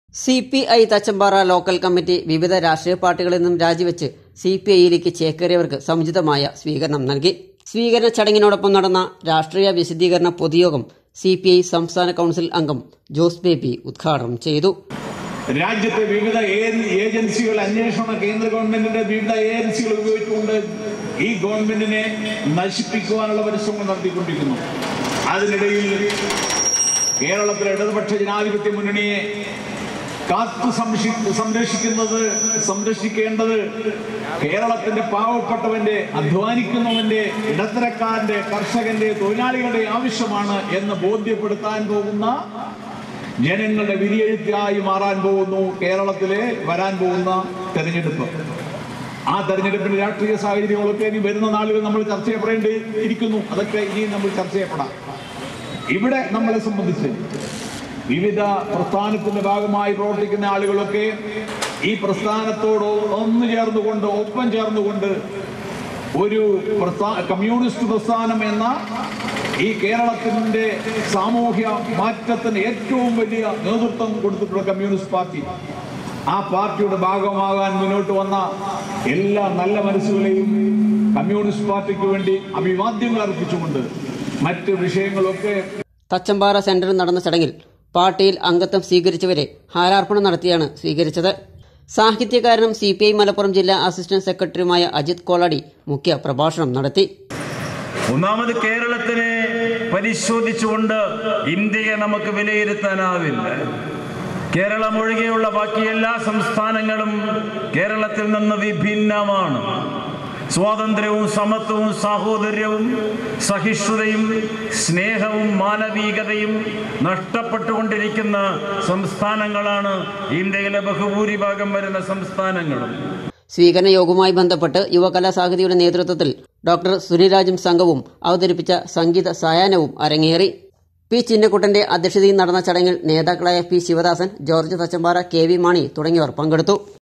C P I Thachampara local committee വിവിധ രാഷ്ട്രീയ പാർട്ടികളിൽ നിന്നും രാജിവെച്ച് സി പി ഐയിലേക്ക് ചേക്കേറിയവർക്ക് സമുചിതമായ സ്വീകരണം നൽകി സ്വീകരണ ചടങ്ങിനോടൊപ്പം നടന്ന രാഷ്ട്രീയ വിശദീകരണ പൊതുയോഗം സി പി ഐ സംസ്ഥാന കൌൺസിൽ അംഗം ജോസ് ബേബി ഉദ്ഘാടനം ചെയ്തു രാജ്യത്തെ വിവിധ ഏ- ഏജൻസികൾ അന്വേഷണ കേന്ദ്ര ഗവൺമെന്റിന്റെ വിവിധ ഏജൻസികൾ ഉപയോഗിച്ചുകൊണ്ട് ഈ ഗവൺമെന്റിനെ നശിപ്പിക്കുവാനുള്ള പരിശ്രമങ്ങൾ നടത്തിക്കൊണ്ടിരിക്കുന്നു അതിനിടയിൽ കേരളത്തിലെ ഇടതുപക്ഷ ജനാധിപത്യ മുന്നണിയെ കാത്തു സംരക്ഷി- സംരക്ഷിക്കുന്നത് സംരക്ഷിക്കേണ്ടത് കേരളത്തിന്റെ പാവപ്പെട്ടവന്റെ അധ്വാനിക്കുന്നവന്റെ ഇടത്തരക്കാരന്റെ കർഷകന്റെ തൊഴിലാളികളുടെ ആവശ്യമാണ് എന്ന് ബോധ്യപ്പെടുത്താൻ പോകുന്ന ജനങ്ങളുടെ വിധിയെഴുത്തായി മാറാൻ പോകുന്നു കേരളത്തിലെ വരാൻ പോകുന്ന തെരഞ്ഞെടുപ്പ് ആ തെരഞ്ഞെടുപ്പിന്റെ രാഷ്ട്രീയ സാഹചര്യങ്ങളൊക്കെ ഇനി വരുന്ന നാളുകൾ നമ്മൾ ചർച്ച ചെയ്യപ്പെടേണ്ടി ഇരിക്കുന്നു അതൊക്കെ ഇനി നമ്മൾ ചർച്ച ചെയ്യപ്പെടാം ഇവിടെ നമ്മളെ സംബന്ധിച്ച് വിവിധ പ്രസ്ഥാനത്തിന്റെ ഭാഗമായി പ്രവർത്തിക്കുന്ന ആളുകളൊക്കെ ഈ പ്രസ്ഥാനത്തോട് ഒന്നു ചേർന്നുകൊണ്ട് ഒപ്പം ചേർന്നുകൊണ്ട് ഒരു പ്രസ്ഥാ കമ്മ്യൂണിസ്റ്റ് പ്രസ്ഥാനം എന്ന ഈ കേരളത്തിന്റെ സാമൂഹ്യ മാറ്റത്തിന് ഏറ്റവും വലിയ നേതൃത്വം കൊടുത്തിട്ടുള്ള കമ്മ്യൂണിസ്റ്റ് പാർട്ടി ആ പാർട്ടിയുടെ ഭാഗമാകാൻ മുന്നോട്ട് വന്ന എല്ലാ നല്ല മനസ്സുകളെയും കമ്മ്യൂണിസ്റ്റ് പാർട്ടിക്ക് വേണ്ടി അഭിവാദ്യങ്ങൾ അർപ്പിച്ചുകൊണ്ട് മറ്റ് വിഷയങ്ങളൊക്കെ തച്ചമ്പാറ സെന്ററിൽ നടന്ന ചടങ്ങിൽ പാർട്ടിയിൽ അംഗത്വം സ്വീകരിച്ചവരെ ഹാരാർപ്പണം നടത്തിയാണ് സ്വീകരിച്ചത് സാഹിത്യകാരനും സി പി ഐ മലപ്പുറം ജില്ലാ അസിസ്റ്റന്റ് സെക്രട്ടറിയുമായ അജിത് കോളാടി മുഖ്യ പ്രഭാഷണം നടത്തി ഒന്നാമത് കേരളത്തിനെ പരിശോധിച്ചുകൊണ്ട് ഇന്ത്യയെ നമുക്ക് വിലയിരുത്താനാവില്ല കേരളം ഒഴികെയുള്ള ബാക്കി എല്ലാ സംസ്ഥാനങ്ങളും കേരളത്തിൽ നിന്ന് വിഭിന്നമാണ് സ്വാതന്ത്ര്യവും സമത്വവും സാഹോദര്യവും സഹിഷ്ണുതയും സ്നേഹവും മാനവികതയും നഷ്ടപ്പെട്ടുകൊണ്ടിരിക്കുന്ന സംസ്ഥാനങ്ങളാണ് ഇന്ത്യയിലെ ബഹുഭൂരിഭാഗം വരുന്ന സംസ്ഥാനങ്ങളും സ്വീകരണ യോഗവുമായി ബന്ധപ്പെട്ട് യുവകലാ സാഹിതിയുടെ നേതൃത്വത്തിൽ ഡോക്ടർ സുനിരാജും സംഘവും അവതരിപ്പിച്ച സംഗീത സായാഹ്നവും അരങ്ങേറി പി ചിന്നക്കുട്ടന്റെ അധ്യക്ഷതയിൽ നടന്ന ചടങ്ങിൽ നേതാക്കളായ P Sivadasan George Thachampara K V Mani തുടങ്ങിയവർ പങ്കെടുത്തു